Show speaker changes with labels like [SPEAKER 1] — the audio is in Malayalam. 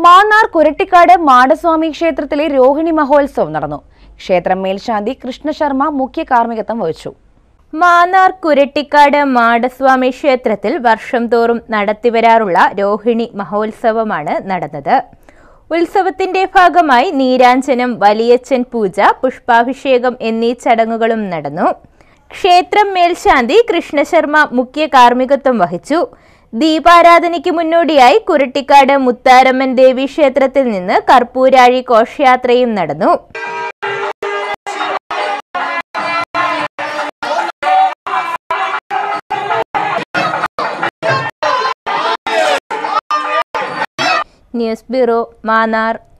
[SPEAKER 1] മാന്നാർ കുരട്ടിക്കാട് മാടസ്വാമി ക്ഷേത്രത്തിലെ രോഹിണി മഹോത്സവം നടന്നു ക്ഷേത്രം മേൽശാന്തി കൃഷ്ണശർമ്മ മുഖ്യ കാർമ്മികത്വം വഹിച്ചു
[SPEAKER 2] മാന്നാർ കുരട്ടിക്കാട് മാടസ്വാമി ക്ഷേത്രത്തിൽ വർഷം തോറും നടത്തിവരാറുള്ള രോഹിണി മഹോത്സവമാണ് നടന്നത് ഉത്സവത്തിന്റെ ഭാഗമായി നീരാഞ്ജനം വലിയച്ചൻ പൂജ പുഷ്പാഭിഷേകം എന്നീ ചടങ്ങുകളും നടന്നു ക്ഷേത്രം മേൽശാന്തി കൃഷ്ണശർമ്മ മുഖ്യ കാർമ്മികത്വം വഹിച്ചു ദീപാരാധനയ്ക്ക് മുന്നോടിയായി കുരട്ടിക്കാട് മുത്താരമ്മൻ ദേവി ക്ഷേത്രത്തിൽ നിന്ന് കർപ്പൂരാഴി ഘോഷയാത്രയും നടന്നു ന്യൂസ് ബ്യൂറോ മാന്നാർ